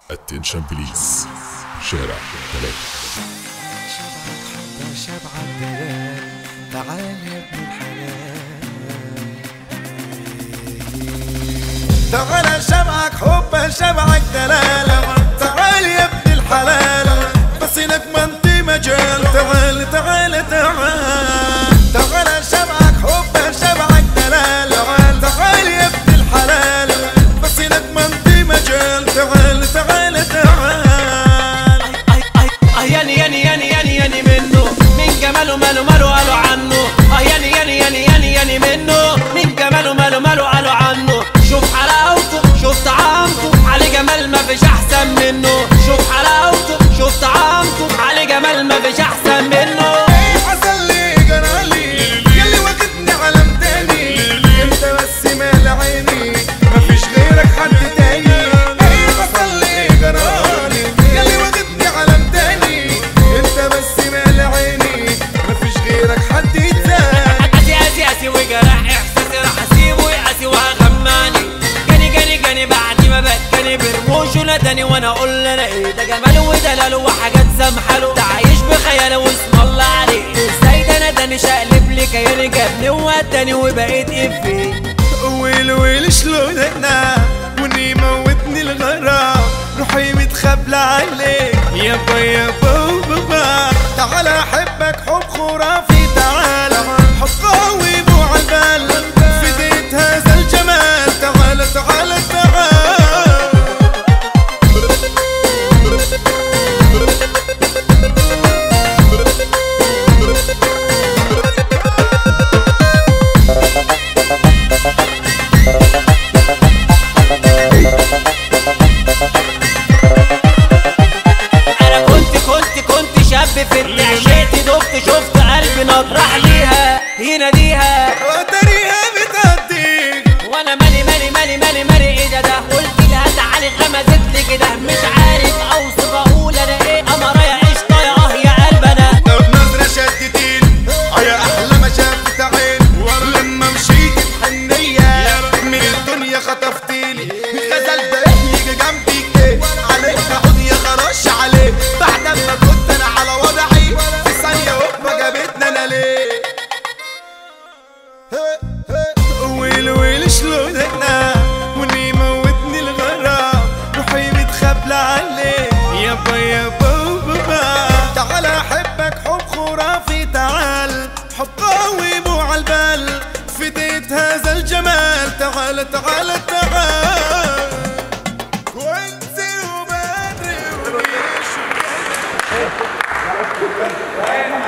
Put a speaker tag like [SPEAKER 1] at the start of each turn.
[SPEAKER 1] اتنشن بليز شارع ثلاثة
[SPEAKER 2] شبعك شبعك دلال تعال يا ابن الحلال تعال شبعك حب شبعك دلال تعال يا ابن الحلال بس لك منطي مجال تعال تعال تعال تعال شبعك حب شبعك دلال تعال يا ابن الحلال بس لك منطي مجال تعال تعال تعال
[SPEAKER 3] اه ياني ياني ياني ياني ياني منه من جماله ماله ماله قالوا عنه اه ياني ياني ياني ياني ياني منه من جماله ماله ماله قالوا عنه شوف حلاوته شوف طعامته عليه جمال ما فيش احسن منه شوف حلاوته شوف طعامته عليه جمال ما فيش احسن منه
[SPEAKER 2] حصل لي جرالي يلي واخدني عالم تاني انت بس مال عيني مفيش غيرك حد تاني ايه حصل لي جرالي يلي واخدني عالم تاني انت بس مال عيني مفيش غيرك حد تاني
[SPEAKER 3] اسي اسي اسي وجرح احساسي راح اسيبه يقاسي وهغماني جاني جاني جاني بعد ما بكاني برموش وناداني وانا اقول انا ايه ده جماله ودلاله وحاجات سامحاله ده عايش بخياله واسم الله عليه ازاي ده ناداني شقلب لي كياني جابني ووداني وبقيت افيه
[SPEAKER 2] ويل ويل شلون انا وني موتني الغرام روحي متخبلة عليك يابا يابا بابا تعال احبك حب خرافي تعال حب قوي مو عالبال فديت هذا الجمال تعال تعال تعال
[SPEAKER 3] انا كنت كنت كنت شاب في عشقت دفت شفت قلبي نطرح ليها يناديها
[SPEAKER 2] وتريها بتهديك
[SPEAKER 3] وانا مالي مالي مالي مالي مالي ايه ده ده قلت لها تعالي غمزت لي كده مش عارف اوصف اقول انا ايه قمرة يا قشطة يا اه يا قلب انا
[SPEAKER 2] نظرة شدتين اه يا احلى ما شافت عين لما مشيت بحنية من الدنيا خطفتيلي غزل يجي جنبي كده عليك اقعد يا خراش عليك بعد ما كنت انا على وضعي في ثانية هوبا جابتنا انا ليه ويل ويل شلون انا وني موتني الغرام روحي متخبلة عليك يابا يابا بابا تعال احبك حب خرافي تعال حب قوي مو عالبال فديت هذا الجمال تعال تعال تعال وانت وبدري وريش